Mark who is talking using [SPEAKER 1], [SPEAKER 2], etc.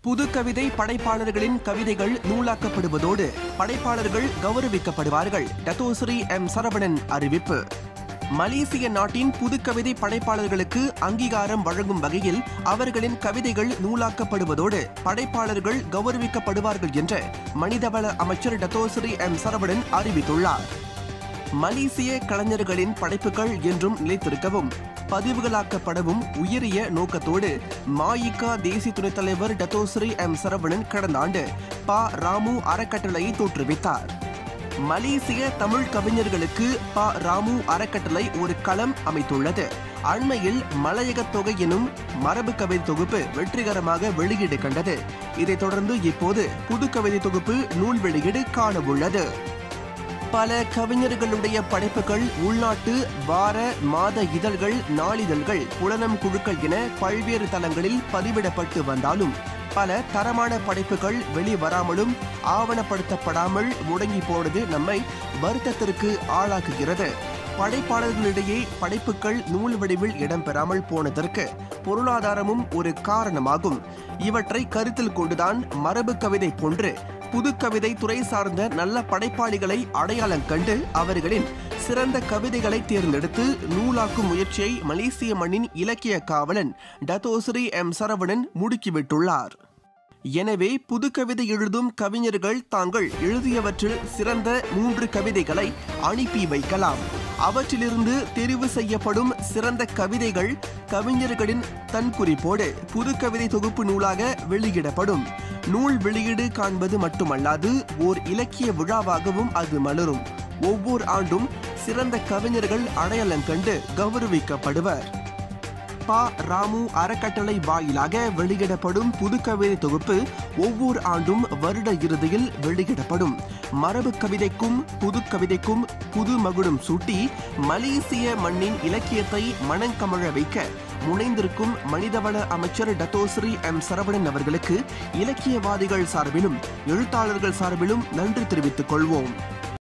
[SPEAKER 1] புது கவிதை படைப்பாளர்களின் கவிதைகள் நூலாக்கப்படுவதோடு படைப்பாளர்கள் கௌரவிக்கப்படுவார்கள் டத்தோஸ்ரீ எம் சரவணன் அறிவிப்பு மலேசிய நாட்டின் புது கவிதை படைப்பாளர்களுக்கு அங்கீகாரம் வழங்கும் வகையில் அவர்களின் கவிதைகள் நூலாக்கப்படுவதோடு படைப்பாளர்கள் கௌரவிக்கப்படுவார்கள் என்று மனிதவள அமைச்சர் டத்தோஸ்ரீ எம் சரவணன் அறிவித்துள்ளார் மலேசிய கலைஞர்களின் படைப்புகள் என்றும் நிலைத்திருக்கவும் பதிவுகளாக்கப்படவும் உயரிய நோக்கத்தோடு மாயிகா தேசிய துணைத் தலைவர் டத்தோஸ்ரீ எம் சரவணன் கடந்த ஆண்டு பா ராமு அறக்கட்டளையை தோற்றுவித்தார் மலேசிய தமிழ் கவிஞர்களுக்கு ப ராமு அறக்கட்டளை ஒரு களம் அமைத்துள்ளது அண்மையில் மலையக தொகை எனும் மரபு கவிதை தொகுப்பு வெற்றிகரமாக வெளியீடு கண்டது இதைத் தொடர்ந்து இப்போது புது கவிதை தொகுப்பு நூல் வெளியீடு காண உள்ளது பல கவிஞர்களுடைய படைப்புகள் உள்நாட்டு வார மாத இதழ்கள் நாளிதழ்கள் புலனம் குழுக்கள் என பல்வேறு தளங்களில் பதிவிடப்பட்டு வந்தாலும் பல தரமான படைப்புகள் வெளிவராமலும் ஆவணப்படுத்தப்படாமல் முடங்கி போனது நம்மை வருத்தத்திற்கு ஆளாக்குகிறது படைப்பாளர்களிடையே படைப்புகள் நூல் வடிவில் இடம்பெறாமல் போனதற்கு பொருளாதாரமும் ஒரு காரணமாகும் இவற்றை கருத்தில் கொண்டுதான் மரபு கவிதை போன்று புது கவிதை துறை சார்ந்த நல்ல படைப்பாளிகளை அடையாளம் கண்டு அவர்களின் சிறந்த கவிதைகளை தேர்ந்தெடுத்து நூலாக்கும் முயற்சியை மலேசிய மண்ணின் இலக்கிய காவலன் டத்தோஸ்ரீ எம் சரவணன் முடுக்கிவிட்டுள்ளார் எனவே புது கவிதை எழுதும் கவிஞர்கள் தாங்கள் எழுதியவற்றில் சிறந்த மூன்று கவிதைகளை அனுப்பி வைக்கலாம் அவற்றிலிருந்து தெரிவு செய்யப்படும் சிறந்த கவிதைகள் கவிஞர்களின் தன் குறிப்போடு புது கவிதை தொகுப்பு நூலாக வெளியிடப்படும் நூல் வெளியீடு காண்பது மட்டுமல்லாது ஓர் இலக்கிய விழாவாகவும் அது மலரும் ஒவ்வொரு ஆண்டும் சிறந்த கவிஞர்கள் அடையாளம் கண்டு கௌரவிக்கப்படுவர் பா ராமு அறக்கட்டளை வாயிலாக வெளியிடப்படும் புது கவிதை தொகுப்பு ஒவ்வொரு ஆண்டும் வருட இறுதியில் வெளியிடப்படும் மரபு கவிதைக்கும் புது கவிதைக்கும் புது மகுடம் சூட்டி மலேசிய மண்ணின் இலக்கியத்தை மனங்கமழ வைக்க முனைந்திருக்கும் மனிதவள அமைச்சர் டத்தோஸ்ரீ எம் சரவணன் அவர்களுக்கு இலக்கியவாதிகள் சார்பிலும் எழுத்தாளர்கள் சார்பிலும் நன்றி தெரிவித்துக் கொள்வோம்